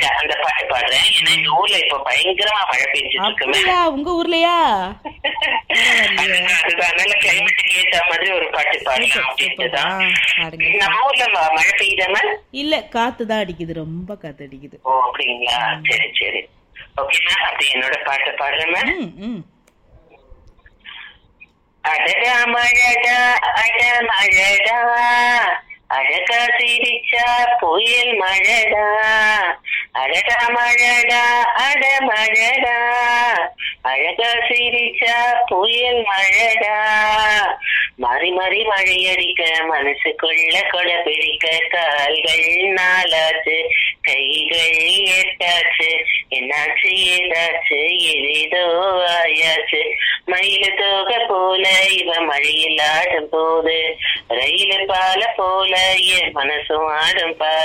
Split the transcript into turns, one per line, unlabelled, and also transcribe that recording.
மழைடா அந்த பாட்டு பாடுறேன் ஏன்னா இந்த ஊர்ல இப்ப பயங்கரமா மழை பெஞ்சிட்டு இருக்குமே
அப்படியா உங்க ஊர்லயா
அதுதான் அதுதான் நல்ல கிளைமேட்டுக்கு ஏத்த மாதிரி ஒரு பாட்டு பாடலாம் அப்படின்ட்டுதான்
பாடுங்க
நம்ம ஊர்ல ம- மழை பெய்யுதாம
இல்ல காத்து தான் அடிக்குது ரொம்ப காத்து அடிக்குது
ஓ அப்படிங்களா சரி சரி ஓகேண்ணா அப்படி என்னோட பாட்டு பாடுறேன் மேம்
ம் ம்
அடடா மழடா அட மழடா அழகா சிரிச்சா புயல் மழடா அடடா மழடா அட மழடா அழகா சிரிச்சா புயல் மழடா மாறி மாறி மழையடிக்க மனசுக்குள்ள கொடை பிடிக்க கால்கள் நாளாச்சு கைகள் எட்டாச்சு என்னாச்சு ஏதாச்சு எளிதோ ஆயாச்சு மயில தோக போல இவ மழையில் ஆடும் போது ரயில் பால போல என் மனசும் ஆடும் பா